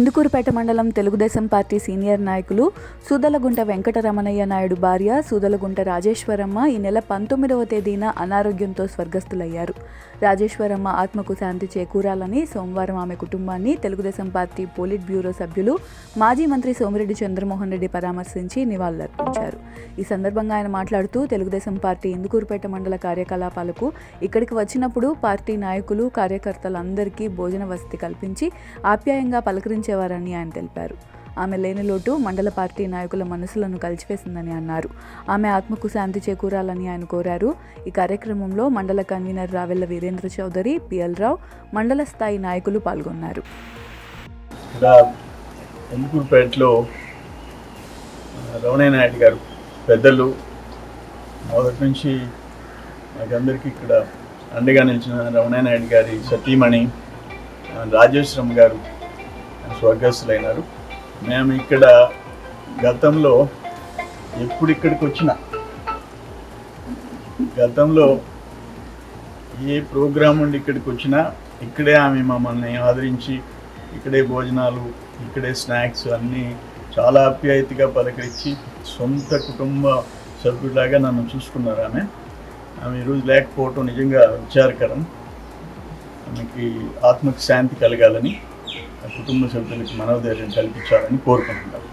ఇందుకూరుపేట మండలం Telugu Desam party senior నాయకులు సూదలగుంట వెంకటరమణయ్య నాయుడు భార్య సూదలగుంట రాజేశ్వరమ్మ ఈ నెల పంతొమ్మిదవ తేదీన అనారోగ్యంతో స్వర్గస్థులయ్యారు రాజేశ్వరమ్మ ఆత్మకు శాంతి చేకూరాలని సోమవారం ఆమె కుటుంబాన్ని తెలుగుదేశం పార్టీ పోలిట్ బ్యూరో సభ్యులు మాజీ మంత్రి సోమిరెడ్డి చంద్రమోహన్ రెడ్డి పరామర్శించి నివాళులర్పించారు ఈ సందర్భంగా ఆయన మాట్లాడుతూ తెలుగుదేశం పార్టీ ఇందుకూరుపేట మండల కార్యకలాపాలకు ఇక్కడికి వచ్చినప్పుడు పార్టీ నాయకులు కార్యకర్తలందరికీ భోజన వసతి కల్పించి ఆప్యాయంగా పలకరించేవారని ఆయన తెలిపారు ఆమె లేని లోటు మండల పార్టీ నాయకుల మనసులను కలిచివేసిందని అన్నారు ఆమె ఆత్మకు శాంతి చేకూరాలని ఆయన కోరారు ఈ కార్యక్రమంలో మండల కన్వీనర్ రావెల్ల వీరేంద్ర చౌదరి పిఎల్ రావు మండల స్థాయి నాయకులు పాల్గొన్నారు ఇక్కడ ఎందుకుపేటలో రమణయ్య నాయుడు గారు పెద్దలు మొదటి నుంచి మాకందరికీ ఇక్కడ అండగా నిలిచిన రమణయ్య నాయుడు గారి సతీమణి ఆ, రాజేశ్వరం గారు స్వర్గస్థులైనారు మేము ఇక్కడ గతంలో ఎప్పుడు ఇక్కడికి వచ్చినా గతంలో ఏ ప్రోగ్రాం ఉండి ఇక్కడికి వచ్చినా ఇక్కడే ఆమె మమ్మల్ని ఆదరించి ఇక్కడే భోజనాలు ఇక్కడే స్నాక్స్ అన్నీ చాలా ఆప్యాయతగా పలకరించి సొంత కుటుంబ సభ్యులాగా నన్ను చూసుకున్నారు ఆమె ఆమె ఈరోజు లేకపోవటం నిజంగా విచారకరం ఆమెకి ఆత్మకు శాంతి కలగాలని ఆ కుటుంబ సభ్యులకి మనోధైర్యం కల్పించాలని కోరుకుంటున్నాను